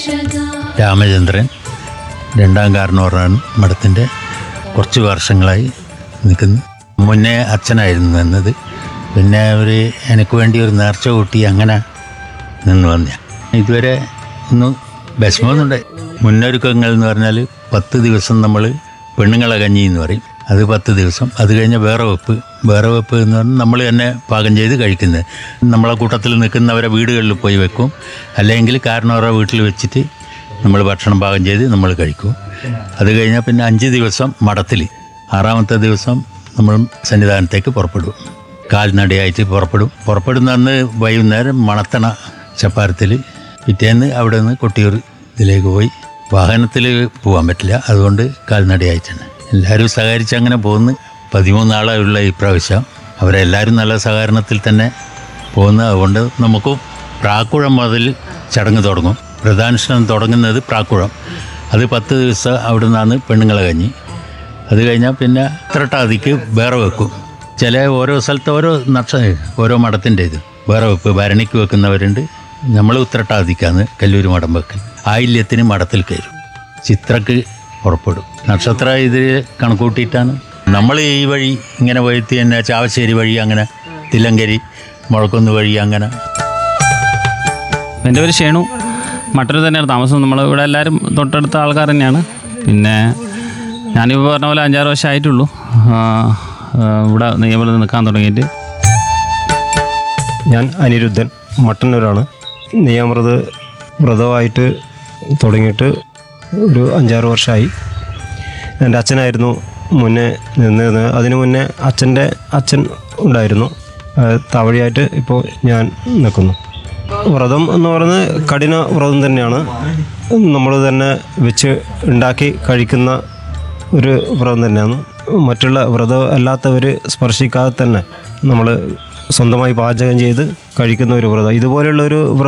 രാമചന്ദ്രൻ രണ്ടാം കാരണവറാണ് മഠത്തിൻ്റെ കുറച്ച് വർഷങ്ങളായി നിൽക്കുന്നു മുന്നേ അച്ഛനായിരുന്നു നിന്നത് പിന്നെ ഒരു എനിക്ക് വേണ്ടി ഒരു നേർച്ച കൂട്ടി അങ്ങനെ നിന്ന് വന്ന ഇതുവരെ ഒന്നും വിഷമമൊന്നുണ്ടായി മുന്നൊരുക്കങ്ങൾ എന്ന് പറഞ്ഞാൽ പത്ത് ദിവസം നമ്മൾ പെണ്ണുങ്ങളെ കഞ്ഞി എന്ന് പറയും അത് പത്ത് ദിവസം അത് കഴിഞ്ഞ് വേറെ വെപ്പ് വേറെ വെപ്പ് എന്ന് പറഞ്ഞാൽ നമ്മൾ തന്നെ പാകം ചെയ്ത് കഴിക്കുന്നത് നമ്മളെ കൂട്ടത്തിൽ നിൽക്കുന്നവരെ വീടുകളിൽ പോയി വെക്കും അല്ലെങ്കിൽ കാരണവരുടെ വീട്ടിൽ വെച്ചിട്ട് നമ്മൾ ഭക്ഷണം പാകം ചെയ്ത് നമ്മൾ കഴിക്കും അത് കഴിഞ്ഞാൽ പിന്നെ അഞ്ച് ദിവസം മഠത്തിൽ ആറാമത്തെ ദിവസം നമ്മൾ സന്നിധാനത്തേക്ക് പുറപ്പെടും കാൽനടയായിട്ട് പുറപ്പെടും പുറപ്പെടുന്ന അന്ന് വൈകുന്നേരം മണത്തണ ചപ്പാരത്തിൽ പിറ്റേന്ന് അവിടെ നിന്ന് കൊട്ടിയൂർ ഇതിലേക്ക് പോയി വാഹനത്തിൽ പോകാൻ പറ്റില്ല അതുകൊണ്ട് കാൽനടയായിട്ടാണ് എല്ലാവരും സഹകരിച്ച് അങ്ങനെ പോകുന്നു പതിമൂന്നാളുള്ള ഈ പ്രാവശ്യം അവരെല്ലാവരും നല്ല സഹകരണത്തിൽ തന്നെ പോകുന്നു അതുകൊണ്ട് നമുക്ക് പ്രാക്കുഴം മുതൽ ചടങ്ങ് തുടങ്ങും പ്രധാനുഷ്ഠാനം തുടങ്ങുന്നത് പ്രാക്കുഴം അത് പത്ത് ദിവസം അവിടെ നിന്നാണ് പെണ്ണുങ്ങളെ കഞ്ഞി അത് കഴിഞ്ഞാൽ പിന്നെ ഉത്രട്ടാതിക്ക് വേറെ വെക്കും ചില ഓരോ സ്ഥലത്ത് ഓരോ നക്ഷ ഓരോ മഠത്തിൻ്റെ ഇത് വേറെ വെപ്പ് ഭരണിക്ക് വെക്കുന്നവരുണ്ട് നമ്മൾ ഉത്രട്ടാതിക്കാണ് കല്ലൂർ മഠം വെക്കൽ ആയില്യത്തിന് മഠത്തിൽ കയറും ചിത്രക്ക് പുറപ്പെടും നക്ഷത്ര ഇത് കണക്കൂട്ടിയിട്ടാണ് നമ്മൾ ഈ വഴി ഇങ്ങനെ പോയിട്ട് തന്നെ ചാവശ്ശേരി വഴി അങ്ങനെ തില്ലങ്കരി മുഴക്കുന്ന് വഴി അങ്ങനെ എൻ്റെ പേര് ഷേണു മട്ടന്നൂർ തന്നെയാണ് താമസം നമ്മൾ ഇവിടെ എല്ലാവരും തൊട്ടടുത്ത ആൾക്കാർ തന്നെയാണ് പിന്നെ ഞാനിപ്പോൾ പറഞ്ഞ പോലെ അഞ്ചാറ് വർഷം ആയിട്ടുള്ളൂ ആ, ആ, ഇവിടെ നിയമത്തിൽ നിൽക്കാൻ തുടങ്ങിയിട്ട് ഞാൻ അനിരുദ്ധൻ മട്ടന്നൂരാണ് നെയ്യാമൃത് വ്രതമായിട്ട് തുടങ്ങിയിട്ട് ഒരു അഞ്ചാറ് വർഷമായി എൻ്റെ അച്ഛനായിരുന്നു മുന്നേ നിന്നിരുന്നത് അതിനു മുന്നേ അച്ഛൻ്റെ അച്ഛൻ ഉണ്ടായിരുന്നു ആ, താവഴിയായിട്ട് ഇപ്പോൾ ഞാൻ നിൽക്കുന്നു വ്രതം എന്ന് പറയുന്നത് കഠിന വ്രതം തന്നെയാണ് നമ്മൾ തന്നെ വെച്ച് ഉണ്ടാക്കി കഴിക്കുന്ന ഒരു വ്രതം തന്നെയാണ് മറ്റുള്ള വ്രതം അല്ലാത്തവർ സ്പർശിക്കാതെ തന്നെ നമ്മൾ സ്വന്തമായി പാചകം ചെയ്ത് കഴിക്കുന്ന ഒരു വ്രതം ഇതുപോലെയുള്ള ഒരു വ്രതം